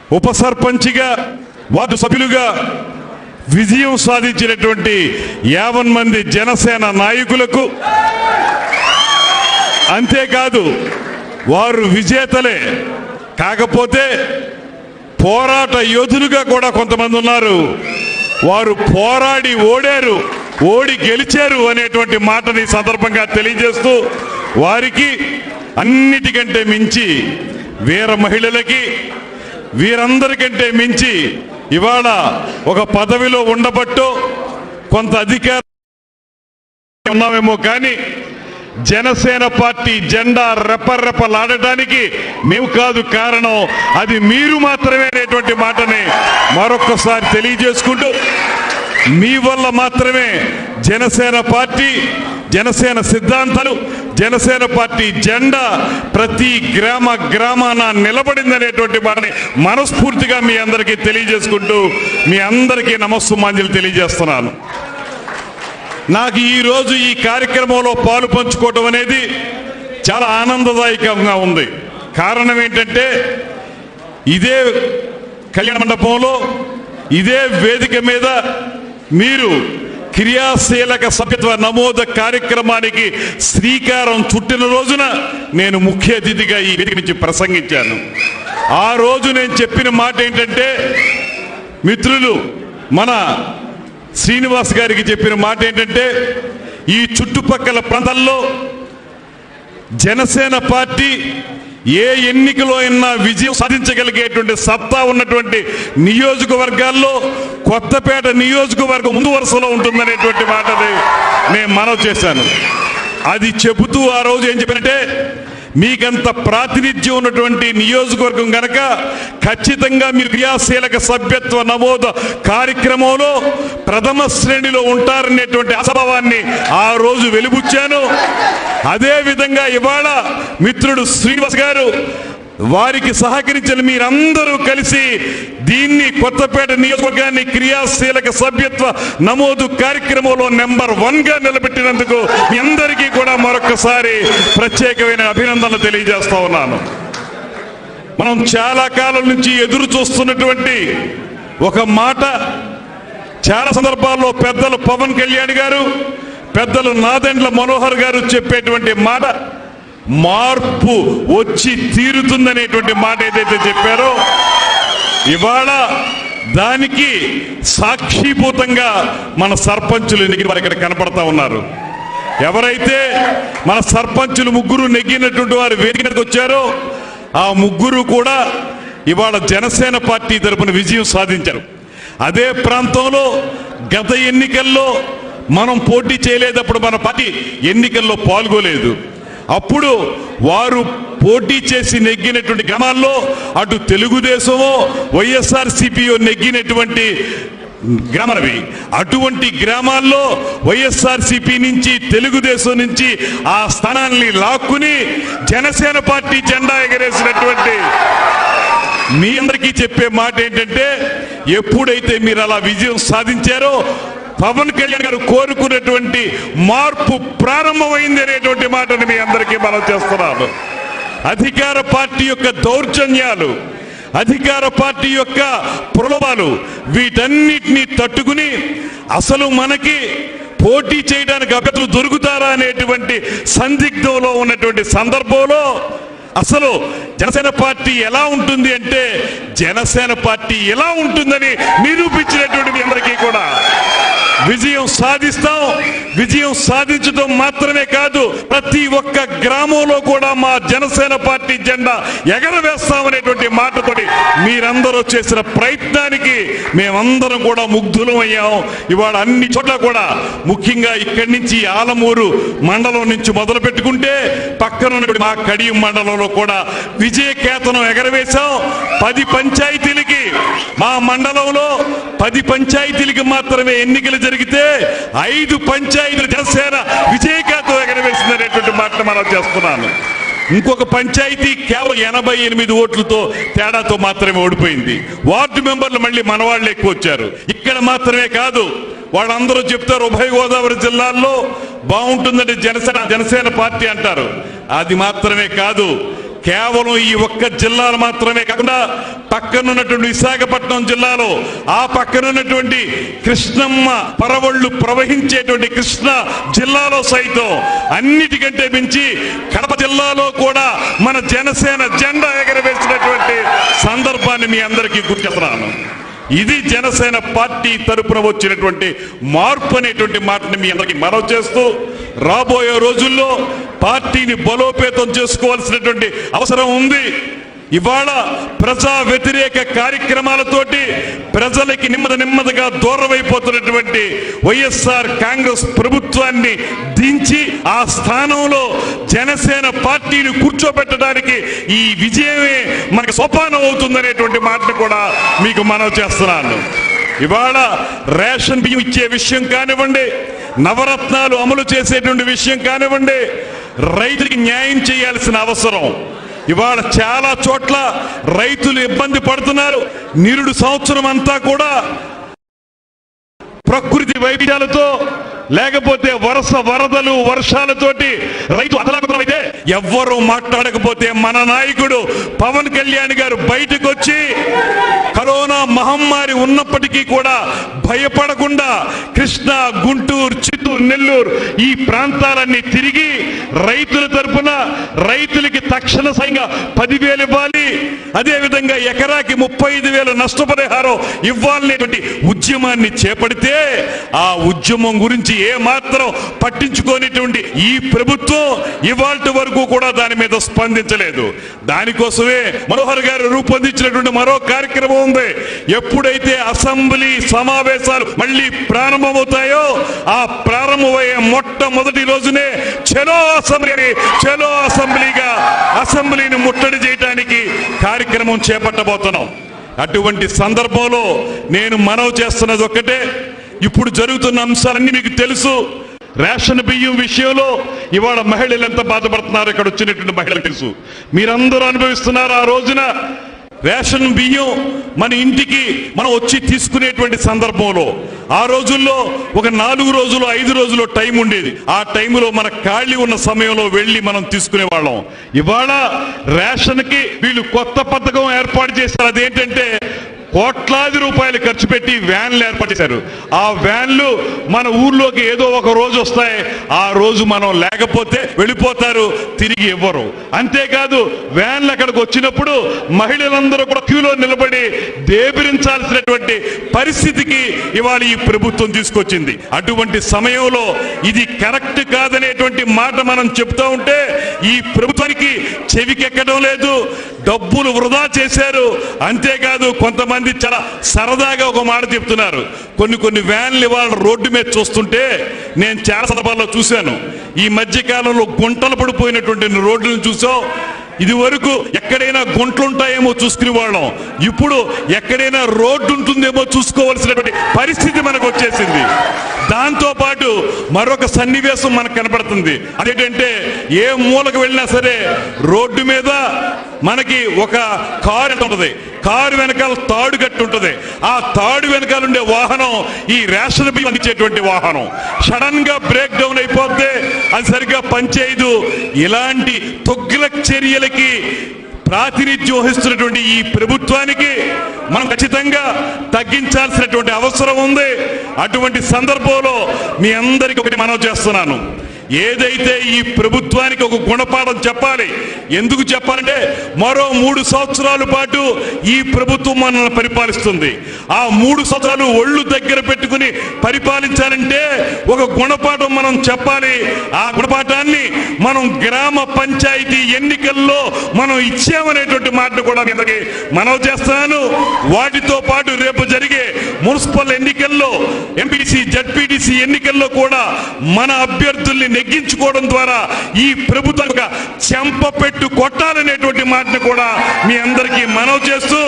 ఉప సర్పంచ్గా వార్డు సభ్యులుగా విజయం సాధించినటువంటి యావన్ మంది జనసేన నాయకులకు అంతేకాదు వారు విజేతలే కాకపోతే పోరాట యోధులుగా కూడా కొంతమంది ఉన్నారు వారు పోరాడి ఓడారు ఓడి గెలిచారు అనేటువంటి మాటని ఈ సందర్భంగా తెలియజేస్తూ వారికి అన్నిటికంటే మించి వీర మహిళలకి వీరందరికంటే మించి ఇవాళ ఒక పదవిలో ఉండబట్టో కొంత అధికారం ఉన్నామేమో కానీ జనసేన పార్టీ జెండా రెపరెపలాడటానికి మేము కాదు కారణం అది మీరు మాత్రమే అనేటువంటి మాటని మరొక్కసారి తెలియజేసుకుంటూ మీ వల్ల మాత్రమే జనసేన పార్టీ జనసేన సిద్ధాంతాలు జనసేన పార్టీ జెండా ప్రతి గ్రామ గ్రామాన నిలబడిందనేటువంటి మాటని మనస్ఫూర్తిగా మీ అందరికీ తెలియజేసుకుంటూ మీ అందరికీ నమస్సుమాంజలి తెలియజేస్తున్నాను నాకు ఈ రోజు ఈ కార్యక్రమంలో పాలు పంచుకోవటం అనేది చాలా ఆనందదాయకంగా ఉంది కారణం ఏంటంటే ఇదే కళ్యాణ మండపంలో ఇదే వేదిక మీద మీరు క్రియాశీలక సభ్యత్వ నమోదు కార్యక్రమానికి శ్రీకారం చుట్టిన రోజున నేను ముఖ్య అతిథిగా ఈ వేదిక నుంచి ప్రసంగించాను ఆ రోజు నేను చెప్పిన మాట ఏంటంటే మిత్రులు మన శ్రీనివాస్ గారికి చెప్పిన మాట ఏంటంటే ఈ చుట్టుపక్కల ప్రాంతాల్లో జనసేన పార్టీ ఏ ఎన్నికలో అయినా విజయం సాధించగలిగేటువంటి సత్తా ఉన్నటువంటి నియోజకవర్గాల్లో కొత్తపేట నియోజకవర్గం ముందు వరుసలో ఉంటుందనేటువంటి మాటని నేను మనవి చేశాను అది చెబుతూ ఆ రోజు ఏం చెప్పినట్టే మీకంత ప్రాతినిధ్యం ఉన్నటువంటి నియోజకవర్గం గనక ఖచ్చితంగా మీరు క్రియాశీలక సభ్యత్వ నమోదు కార్యక్రమంలో ప్రథమ శ్రేణిలో ఉంటారనేటువంటి అసభావాన్ని ఆ రోజు వెలుబుచ్చాను అదే విధంగా ఇవాళ మిత్రుడు శ్రీనివాస్ గారు వారికి సహకరించిన మీరందరూ కలిసి దీన్ని కొత్తపేట నియోజకవర్గాన్ని క్రియాశీలక సభ్యత్వ నమోదు కార్యక్రమంలో నెంబర్ వన్ గా నిలబెట్టినందుకు మీ అందరికీ కూడా మరొకసారి ప్రత్యేకమైన అభినందనలు తెలియజేస్తా ఉన్నాను మనం చాలా కాలం నుంచి ఎదురు చూస్తున్నటువంటి ఒక మాట చాలా సందర్భాల్లో పెద్దలు పవన్ కళ్యాణ్ గారు పెద్దలు నాదెండ్ల మనోహర్ గారు చెప్పేటువంటి మాట మార్పు వచ్చి తీరుతుందనేటువంటి మాట ఏదైతే చెప్పారో ఇవాళ దానికి సాక్షిభూతంగా మన సర్పంచులు ఎన్నికలు వారు ఇక్కడ కనపడతా ఉన్నారు ఎవరైతే మన సర్పంచులు ముగ్గురు నెగ్గినటువంటి వారు వేదిక మీదకి వచ్చారో ఆ ముగ్గురు కూడా ఇవాళ జనసేన పార్టీ తరపున విజయం సాధించారు అదే ప్రాంతంలో గత ఎన్నికల్లో మనం పోటీ చేయలేదప్పుడు మన పార్టీ ఎన్నికల్లో పాల్గొలేదు అప్పుడు వారు పోటీ చేసి నెగ్గినటువంటి గ్రామాల్లో అటు తెలుగుదేశమో వైఎస్ఆర్ సిపిఓ నెగ్గినటువంటి గ్రామాలవి అటువంటి గ్రామాల్లో వైఎస్ఆర్ సిపి నుంచి తెలుగుదేశం నుంచి ఆ స్థానాన్ని లాక్కుని జనసేన పార్టీ జెండా ఎగరేసినటువంటి మీ అందరికీ చెప్పే మాట ఏంటంటే ఎప్పుడైతే మీరు అలా విజయం సాధించారో పవన్ కళ్యాణ్ గారు కోరుకున్నటువంటి మార్పు ప్రారంభమైంది అనేటువంటి మాటను మీ అందరికీ మనం చేస్తున్నాను అధికార పార్టీ యొక్క దౌర్జన్యాలు అధికార పార్టీ యొక్క ప్రలోభాలు వీటన్నిటినీ తట్టుకుని అసలు మనకి పోటీ చేయడానికి అభ్యర్థులు దొరుకుతారా అనేటువంటి సందిగ్ధంలో ఉన్నటువంటి సందర్భంలో అసలు జనసేన పార్టీ ఎలా ఉంటుంది అంటే జనసేన పార్టీ ఎలా ఉంటుందని నిరూపించినటువంటి మీ అందరికీ కూడా విజయం సాధిస్తాం విజయం సాధించడం మాత్రమే కాదు ప్రతి ఒక్క గ్రామంలో కూడా మా జనసేన పార్టీ జెండా ఎగరవేస్తామనేటువంటి మాటతోటి మీరందరూ చేసిన ప్రయత్నానికి మేమందరం కూడా ముగ్ధులం అయ్యాం ఇవాళ అన్ని చోట్ల కూడా ముఖ్యంగా ఇక్కడి నుంచి ఆలమూరు మండలం నుంచి మొదలు పెట్టుకుంటే పక్కన ఉన్నటువంటి మా కడియం మండలంలో కూడా విజయ కేతనం ఎగరవేశాం పది పంచాయతీలకి మా మండలంలో పది పంచాయతీలకి మాత్రమే ఎన్నికలు జరిగితే ఐదు పంచాయతీలు జనసేన విజయకేతం ఎగరవేసింది అనేటువంటి మాట మనం చేస్తున్నాను ఇంకొక పంచాయతీ కేవలం ఎనభై ఎనిమిది ఓట్లతో తేడాతో మాత్రమే ఓడిపోయింది వార్డు మెంబర్లు మళ్ళీ మనవాళ్ళు ఎక్కువ వచ్చారు ఇక్కడ మాత్రమే కాదు వాళ్ళందరూ చెప్తారు ఉభయ గోదావరి జిల్లాల్లో బాగుంటుందంటే జనసేన జనసేన పార్టీ అంటారు అది మాత్రమే కాదు కేవలం ఈ ఒక్క జిల్లాలు మాత్రమే కాకుండా పక్కనున్నటువంటి విశాఖపట్నం జిల్లాలో ఆ పక్కనున్నటువంటి కృష్ణమ్మ పరవళ్ళు ప్రవహించేటువంటి కృష్ణ జిల్లాలో సైతం అన్నిటికంటే మించి కడప జిల్లాలో కూడా మన జనసేన జెండా ఎగరవేసినటువంటి సందర్భాన్ని మీ అందరికీ గుర్తిస్తున్నాను ఇది జనసేన పార్టీ తరపున వచ్చినటువంటి మార్పు అనేటువంటి మాటని మీ అందరికీ మనవి చేస్తూ రాబోయే రోజుల్లో పార్టీని బలోపేతం చేసుకోవాల్సినటువంటి అవసరం ఉంది ఇవాళ ప్రజా వ్యతిరేక కార్యక్రమాలతోటి ప్రజలకి నెమ్మది నెమ్మదిగా దూరమైపోతున్నటువంటి వైఎస్ఆర్ కాంగ్రెస్ ప్రభుత్వాన్ని దించి ఆ స్థానంలో జనసేన పార్టీని కూర్చోబెట్టడానికి ఈ విజయమే మనకు సోపానం అవుతుందనేటువంటి మాటను కూడా మీకు మనవి చేస్తున్నాను ఇవాళ రేషన్ బియ్యం ఇచ్చే విషయం కానివ్వండి నవరత్నాలు అమలు చేసేటువంటి విషయం కానివ్వండి రైతుకి న్యాయం చేయాల్సిన అవసరం ఇవాళ చాలా చోట్ల రైతులు ఇబ్బంది పడుతున్నారు నిరుడు సంవత్సరం అంతా కూడా ప్రకృతి వైద్యాలతో లేకపోతే వరుస వరదలు వర్షాలతోటి రైతు అతలాకుతలమైతే ఎవ్వరూ మాట్లాడకపోతే మన నాయకుడు పవన్ కళ్యాణ్ గారు బయటకు వచ్చి కరోనా మహమ్మారి ఉన్నప్పటికీ కూడా భయపడకుండా కృష్ణా గుంటూరు చిత్తూరు నెల్లూరు ఈ ప్రాంతాలన్నీ తిరిగి రైతుల తరపున రైతులకి తక్షణ సాయంగా పదివేలు ఇవ్వాలి అదే విధంగా ఎకరాకి ముప్పై ఐదు వేల నష్టపరిహారం ఇవ్వాలనేటువంటి ఉద్యమాన్ని చేపడితే ఆ ఉద్యమం గురించి ఏ మాత్రం పట్టించుకోనిటువంటి ఈ ప్రభుత్వం ఇవాళ వరకు కూడా దాని మీద స్పందించలేదు దానికోసమే మనోహర్ గారు రూపొందించినటువంటి మరో కార్యక్రమం ఉంది ఎప్పుడైతే అసెంబ్లీ సమావేశాలు మళ్ళీ ప్రారంభమవుతాయో ఆ ప్రారంభమయ్యే మొట్టమొదటి రోజునే చలో అసెంబ్లీ అని, చలో అసెంబ్లీగా అసెంబ్లీని ముట్టడి చేయడానికి కార్యక్రమం చేపట్టబోతున్నాం అటువంటి సందర్భంలో నేను మనవి చేస్తున్నది ఒక్కటే ఇప్పుడు జరుగుతున్న అంశాలన్నీ మీకు తెలుసు రేషన్ బియ్యం విషయంలో ఇవాళ మహిళలు ఎంత బాధపడుతున్నారు ఇక్కడ వచ్చినటువంటి మహిళలకు తెలుసు మీరందరూ అనుభవిస్తున్నారు ఆ రోజున రేషన్ బియ్యం మన ఇంటికి మనం వచ్చి తీసుకునేటువంటి సందర్భంలో ఆ రోజుల్లో ఒక నాలుగు రోజులు ఐదు రోజులు టైం ఉండేది ఆ టైంలో మన ఖాళీ ఉన్న సమయంలో వెళ్ళి మనం తీసుకునే వాళ్ళం ఇవాళ రేషన్కి వీళ్ళు కొత్త పథకం ఏర్పాటు చేశారు అదేంటంటే కోట్లాది రూపాయలు ఖర్చు పెట్టి వ్యాన్లు ఏర్పాటు చేశారు ఆ వ్యాన్లు మన ఊర్లోకి ఏదో ఒక రోజు వస్తాయి ఆ రోజు మనం లేకపోతే వెళ్ళిపోతారు తిరిగి ఇవ్వరు అంతేకాదు వ్యాన్లు అక్కడికి వచ్చినప్పుడు మహిళలందరూ కూడా క్యూలో నిలబడి దేబిరించాల్సినటువంటి పరిస్థితికి ఇవాళ ఈ ప్రభుత్వం తీసుకొచ్చింది అటువంటి సమయంలో ఇది కరెక్ట్ కాదనేటువంటి మాట మనం చెప్తా ఉంటే ఈ ప్రభుత్వానికి చెవికెక్కడం లేదు డబ్బులు వృధా చేశారు అంతేకాదు కొంతమంది చాలా సరదాగా ఒక మాట చెప్తున్నారు కొన్ని కొన్ని వ్యాన్లు ఇవాళ రోడ్డు మీద చూస్తుంటే నేను చాలా సందర్భాల్లో చూశాను ఈ మధ్య కాలంలో గుంటలు పడిపోయినటువంటి రోడ్లను చూసాం ఇది వరకు ఎక్కడైనా గుంటలుంటాయేమో చూసుకునే వాళ్ళం ఇప్పుడు ఎక్కడైనా రోడ్డు ఉంటుందేమో చూసుకోవాల్సినటువంటి పరిస్థితి మనకు వచ్చేసింది దాంతో పాటు మరొక సన్నివేశం మనకు కనపడుతుంది అదేంటంటే ఏ మూలకు వెళ్ళినా సరే రోడ్డు మీద మనకి ఒక కారు ఎంత ఉంటుంది కారు వెనకాల తాడు కట్టి ఉంటుంది ఆ తాడు వెనకాల ఉండే వాహనం ఈ రేషన్ బియ్యం అందించేటువంటి వాహనం సడన్ గా బ్రేక్ డౌన్ అయిపోతే అది సరిగ్గా పనిచేయదు ఇలాంటి తొగ్గుల చర్యలకి ప్రాతినిధ్యం వహిస్తున్నటువంటి ఈ ప్రభుత్వానికి మనం ఖచ్చితంగా తగ్గించాల్సినటువంటి అవసరం ఉంది అటువంటి సందర్భంలో మీ అందరికీ ఒకటి మనవి చేస్తున్నాను ఏదైతే ఈ ప్రభుత్వానికి ఒక గుణపాఠం చెప్పాలి ఎందుకు చెప్పాలంటే మరో మూడు సంవత్సరాల పాటు ఈ ప్రభుత్వం మనల్ని పరిపాలిస్తుంది ఆ మూడు సంవత్సరాలు ఒళ్ళు దగ్గర పెట్టుకుని పరిపాలించాలంటే ఒక గుణపాఠం మనం చెప్పాలి ఆ గుణపాఠాన్ని మనం గ్రామ పంచాయతీ ఎన్నికల్లో మనం ఇచ్చామనేటువంటి మాటను కూడా మీ అందరికీ మనవి చేస్తున్నాను వాటితో పాటు రేపు జరిగే మున్సిపల్ ఎన్నికల్లో ఎంపీటీసీ జడ్పీటీసీ ఎన్నికల్లో కూడా మన అభ్యర్థుల్ని నెగ్గించుకోవడం ద్వారా ఈ ప్రభుత్వం ఒక చెంపపెట్టు కొట్టాలనేటువంటి మాటను కూడా మీ అందరికీ మనవి చేస్తూ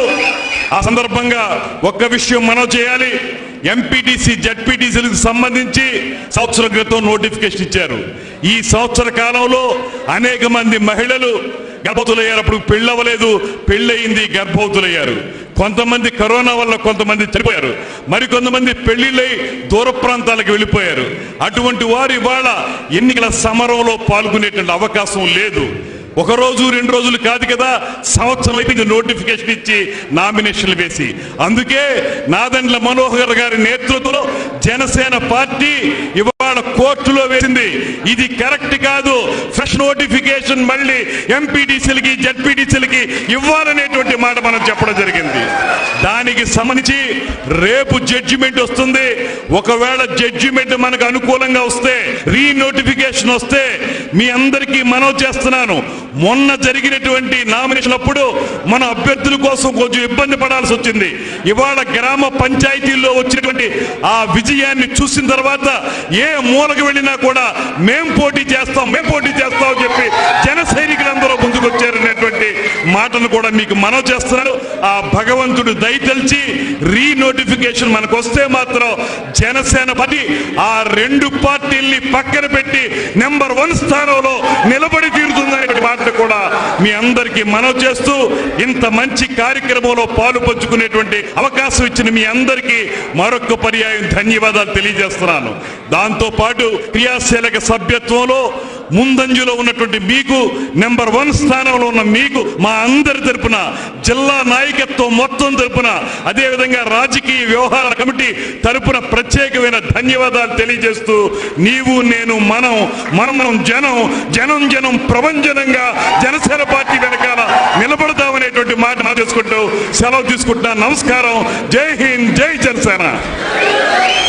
ఆ సందర్భంగా ఒక్క విషయం మనవి చేయాలి ఎంపీటీసీ జడ్పీటీసీలకు సంబంధించి సంవత్సరం క్రితం నోటిఫికేషన్ ఇచ్చారు ఈ సంవత్సర కాలంలో అనేక మంది మహిళలు గర్భవతులయ్యారు అప్పుడు పెళ్ళవలేదు పెళ్ళయింది గర్భవతులయ్యారు కొంతమంది కరోనా వల్ల కొంతమంది చనిపోయారు మరికొంతమంది పెళ్లిళ్ళై దూర ప్రాంతాలకు వెళ్ళిపోయారు అటువంటి వారు ఇవాళ ఎన్నికల సమరంలో పాల్గొనేటువంటి అవకాశం లేదు ఒక రోజు రెండు రోజులు కాదు కదా సంవత్సరం అయితే నోటిఫికేషన్ ఇచ్చి నామినేషన్లు వేసి అందుకే నాదండ్ల మనోహర్ గారి నేతృత్వంలో జనసేన పార్టీ ఇవాళ కోర్టులో వేసింది ఇది కరెక్ట్ కాదు ఫ్రెష్ నోటిఫికేషన్ మళ్ళీ ఎంపీటీసీలకి జడ్పీటీసీలకి ఇవ్వాలనేటువంటి మాట మనం చెప్పడం జరిగింది దానికి సంబంధించి రేపు జడ్జిమెంట్ వస్తుంది ఒకవేళ జడ్జిమెంట్ మనకు అనుకూలంగా వస్తే రీ నోటిఫికేషన్ వస్తే మీ అందరికీ మనవి చేస్తున్నాను మొన్న జరిగినటువంటి నామినేషన్ అప్పుడు మన అభ్యర్థుల కోసం కొంచెం ఇబ్బంది పడాల్సి వచ్చింది ఇవాళ గ్రామ పంచాయతీల్లో వచ్చినటువంటి ఆ విజయాన్ని చూసిన తర్వాత ఏ మూలకు వెళ్ళినా కూడా మేం పోటీ చేస్తాం మేం పోటీ చేస్తాం అని చెప్పి జన సైనికులందరూ ముందుకొచ్చారనేటువంటి మాటను కూడా మీకు మనవి చేస్తున్నాను ఆ భగవంతుడు దయతలిచి రీ నోటిఫికేషన్ మనకు వస్తే మాత్రం జనసేన పార్టీ ఆ రెండు పార్టీల్ని పక్కన పెట్టి నెంబర్ వన్ స్థానంలో నిలబడి తీరుతుందనే మాట కూడా మీ అందరికీ మనవి చేస్తూ ఇంత మంచి కార్యక్రమంలో పాలు పంచుకునేటువంటి అవకాశం ఇచ్చిన మీ అందరికీ మరొక పర్యాయం ధన్యవాదాలు తెలియజేస్తున్నాను దాంతో పాటు క్రియాశీలక సభ్యత్వంలో ముందంజలో ఉన్నటువంటి మీకు నెంబర్ వన్ స్థానంలో ఉన్న మీకు మా అందరి తరపున జిల్లా నాయకత్వం మొత్తం తరపున అదేవిధంగా రాజకీయ వ్యవహారాల కమిటీ తరపున ప్రత్యేకమైన ధన్యవాదాలు తెలియజేస్తూ నీవు నేను మనం మనం మనం జనం జనం జనం ప్రభంజనంగా జనసేన పార్టీ వెనకాల నిలబడతామనేటువంటి మాట నా చేసుకుంటూ సెలవు తీసుకుంటున్నా నమస్కారం జై హింద్ జై జనసేన